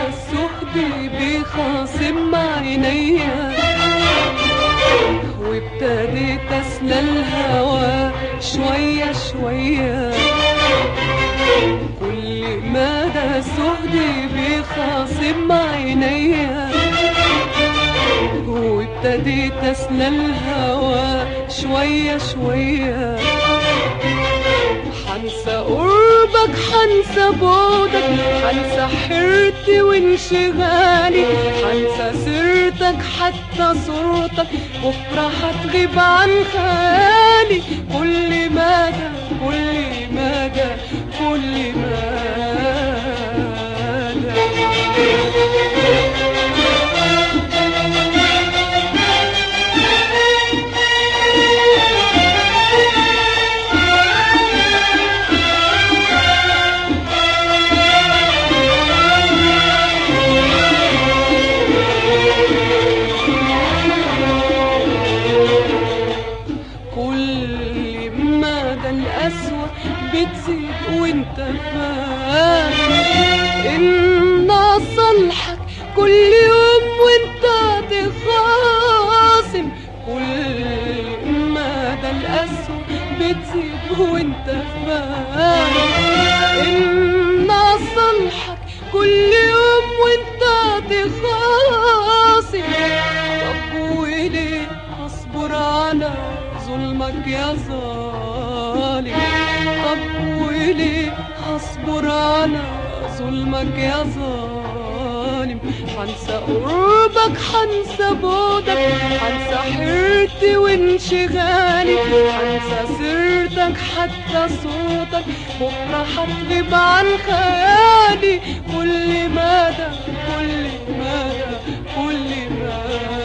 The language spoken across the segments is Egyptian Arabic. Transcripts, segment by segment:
السهد بيخاصم مع عينيا وابتديت اسلى الهوى شوية شوية كل مدى السهد بيخاصم مع عينيا وابتديت اسلى الهوى شوية شوية حنسى قربك حنسى بعدك حنسى حيرتي وانشغالي حنسى سيرتك حتى صورتك بكرة هتغيب عن خيالي كل مدى كل مدى كل مدى كل مدى القسوة بتزيد وانت فاهم ان اصلحك كل يوم وانت تخاصم كل مدى القسوة بتزيد وانت فاهم ان اصلحك كل يوم وانت تخاصم طب وليه اصبر على ظلمك يا ظالم طب وليه هصبر على ظلمك يا ظالم حنسى قربك حنسى بعدك حنسى حيرتي وانشغالي حنسى سيرتك حتى صوتك بكرة هتغيب عن خيالي كل مدى كل مدى كل مدى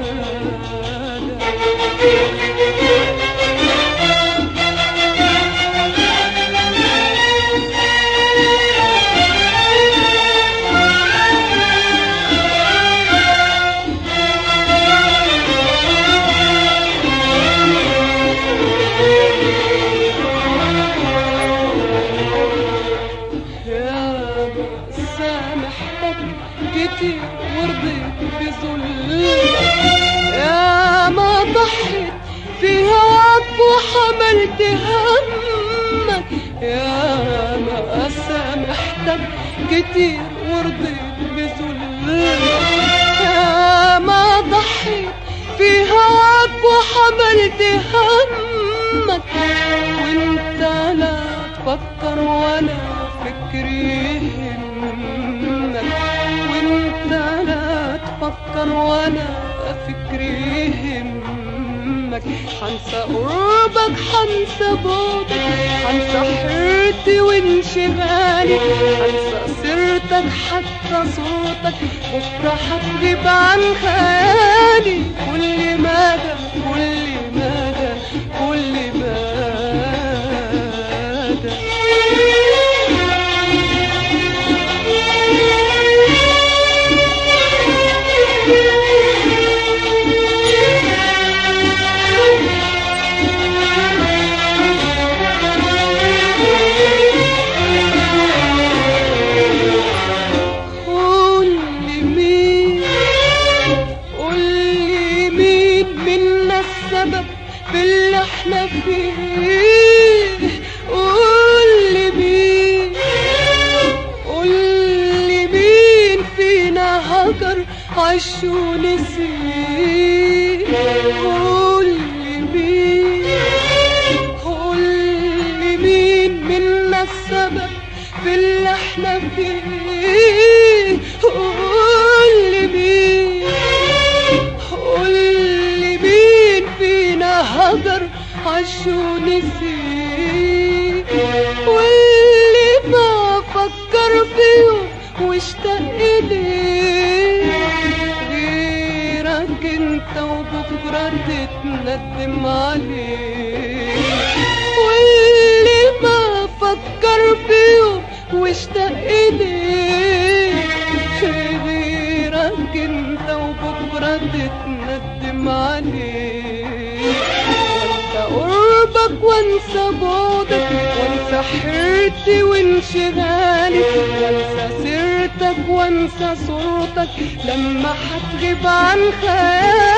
يا سامحتك كتير ورضيت بظلم يا ما ضحيت في هواك وحملت همك يا ما سامحتك كتير ورضيت بظلم يا ما ضحيت في هواك وحملت همك وانت لا تفكر ولا فكري يهمك وانت لا تفكر ولا فكري يهمك حنسى قربك حنسى بعدك حنسى حيرتي وانشغالي حنسى سيرتك حتى صوتك بكرة هتغيب عن خيالي كل مدى كل مدى كل مدى قول لي مين قول لي مين منا السبب في اللي احنا فيه قول لي مين قول لي مين فينا هجر عش ونسيه قول لي مين قول لي مين منا السبب في اللي احنا فيه قول لي مين قول لي مين فينا هجر عشوني فيه واللي ما فكر فيه واشتاق ليه غيرك انت وبكره تتندم عليه واللي ما فكر فيه واشتاق ليه غيرك انت وبكره تتندم عليه وانت قربك وانسى بعدك وانسى حيرتي وانشغالي وانسى سيرتك وانسى صورتك لما هتغيب عن خيالي